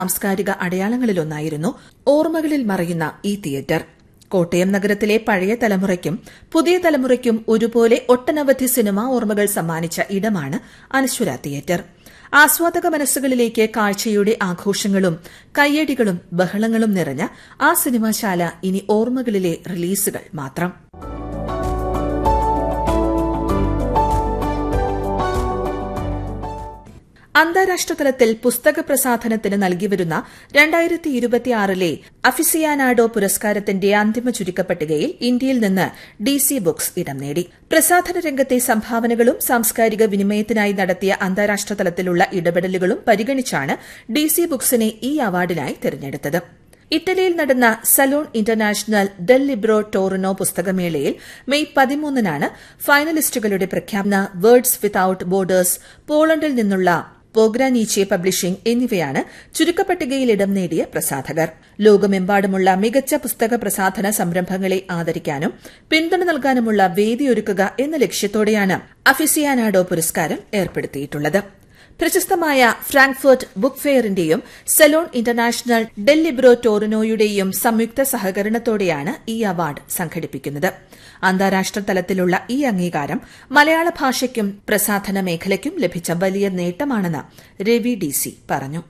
സാംസ്കാരിക അടയാളങ്ങളിലൊന്നായിരുന്നു ഓർമ്മകളിൽ മറയുന്ന ഈ തിയേറ്റർ കോട്ടയം നഗരത്തിലെ പഴയ തലമുറയ്ക്കും പുതിയ തലമുറയ്ക്കും ഒരുപോലെ ഒട്ടനവധി സിനിമാ ഓർമ്മകൾ സമ്മാനിച്ച ഇടമാണ് അനശ്വര തിയേറ്റർ ആസ്വാദക മനസ്സുകളിലേക്ക് കാഴ്ചയുടെ ആഘോഷങ്ങളും കയ്യടികളും ബഹളങ്ങളും നിറഞ്ഞ ആ സിനിമാശാല ഇനി ഓർമ്മകളിലെ റിലീസുകൾ മാത്രം അന്താരാഷ്ട്ര തലത്തിൽ പുസ്തക പ്രസാധനത്തിന് നൽകിവരുന്ന രണ്ടായിരത്തി ഇരുപത്തിയാറിലെ അഫിസിയാനാഡോ പുരസ്കാരത്തിന്റെ അന്തിമ ചുരുക്കപ്പട്ടികയിൽ ഇന്ത്യയിൽ നിന്ന് ഡി സി ബുക്സ് ഇടം നേടി പ്രസാധന രംഗത്തെ സംഭാവനകളും സാംസ്കാരിക വിനിമയത്തിനായി നടത്തിയ അന്താരാഷ്ട്ര തലത്തിലുള്ള ഇടപെടലുകളും പരിഗണിച്ചാണ് ഡി സി ബുക്സിനെ ഈ അവാർഡിനായി തെരഞ്ഞെടുത്തത് ഇറ്റലിയിൽ നടന്ന Salone International Del Libro Torino പുസ്തകമേളയിൽ മെയ് പതിമൂന്നിനാണ് ഫൈനലിസ്റ്റുകളുടെ പ്രഖ്യാപന വേർഡ്സ് വിത്തൌട്ട് ബോർഡേഴ്സ് പോളണ്ടിൽ നിന്നുള്ള പോഗ്രാനീച്ചെ പബ്ലിഷിംഗ് എന്നിവയാണ് ചുരുക്കപ്പട്ടികയിൽ ഇടം നേടിയ പ്രസാധകർ ലോകമെമ്പാടുമുള്ള മികച്ച പുസ്തക പ്രസാധന സംരംഭങ്ങളെ ആദരിക്കാനും പിന്തുണ നൽകാനുമുള്ള വേദിയൊരുക്കുക എന്ന ലക്ഷ്യത്തോടെയാണ് അഫിസിയാനാഡോ പുരസ്കാരം ഏർപ്പെടുത്തിയിട്ടുള്ളത് പ്രശസ്തമായ ഫ്രാങ്ക്ഫർട്ട് ബുക്ക് ഫെയറിന്റെയും സലോൺ ഇന്റർനാഷണൽ ഡെല്ലിബ്രോ ടോറിനോയുടെയും സംയുക്ത സഹകരണത്തോടെയാണ് ഈ അവാർഡ് സംഘടിപ്പിക്കുന്നത് അന്താരാഷ്ട്ര തലത്തിലുള്ള ഈ അംഗീകാരം മലയാള ഭാഷയ്ക്കും പ്രസാധന മേഖലയ്ക്കും ലഭിച്ച വലിയ നേട്ടമാണെന്ന് രവി ഡി സി പറഞ്ഞു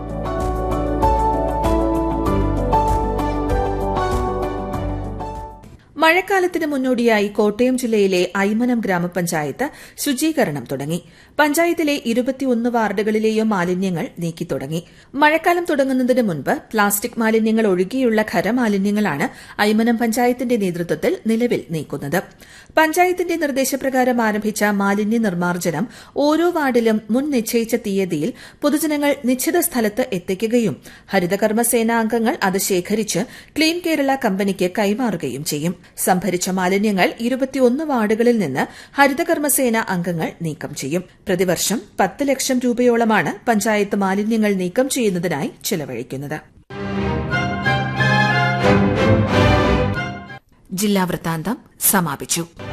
മഴക്കാലത്തിന് മുന്നോടിയായി കോട്ടയം ജില്ലയിലെ ഐമനം ഗ്രാമപഞ്ചായത്ത് ശുചീകരണം തുടങ്ങി പഞ്ചായത്തിലെ ഇരുപത്തിയൊന്ന് വാർഡുകളിലെയും മാലിന്യങ്ങൾ നീക്കി തുടങ്ങി മഴക്കാലം തുടങ്ങുന്നതിന് മുൻപ് പ്ലാസ്റ്റിക് മാലിന്യങ്ങൾ ഒഴികെയുള്ള ഖരമാലിന്യങ്ങളാണ് ഐമനം പഞ്ചായത്തിന്റെ നേതൃത്വത്തിൽ നിലവിൽ നീക്കുന്നത് പഞ്ചായത്തിന്റെ നിർദ്ദേശപ്രകാരം ആരംഭിച്ച മാലിന്യ നിർമ്മാർജ്ജനം ഓരോ വാർഡിലും മുൻ നിശ്ചയിച്ച തീയതിയിൽ പൊതുജനങ്ങൾ നിശ്ചിത സ്ഥലത്ത് എത്തിക്കുകയും ഹരിതകർമ്മസേന അംഗങ്ങൾ അത് ശേഖരിച്ച് ക്ലീൻ കേരള കമ്പനിക്ക് കൈമാറുകയും ചെയ്യും സംഭരിച്ച മാലിന്യങ്ങൾ ഇരുപത്തിയൊന്ന് വാർഡുകളിൽ നിന്ന് ഹരിതകർമ്മസേന അംഗങ്ങൾ നീക്കം ചെയ്യും പ്രതിവർഷം പത്ത് ലക്ഷം രൂപയോളമാണ് പഞ്ചായത്ത് മാലിന്യങ്ങൾ നീക്കം ചെയ്യുന്നതിനായി ചെലവഴിക്കുന്നത് ജില്ലാ വൃത്താന്തം സമാപിച്ചു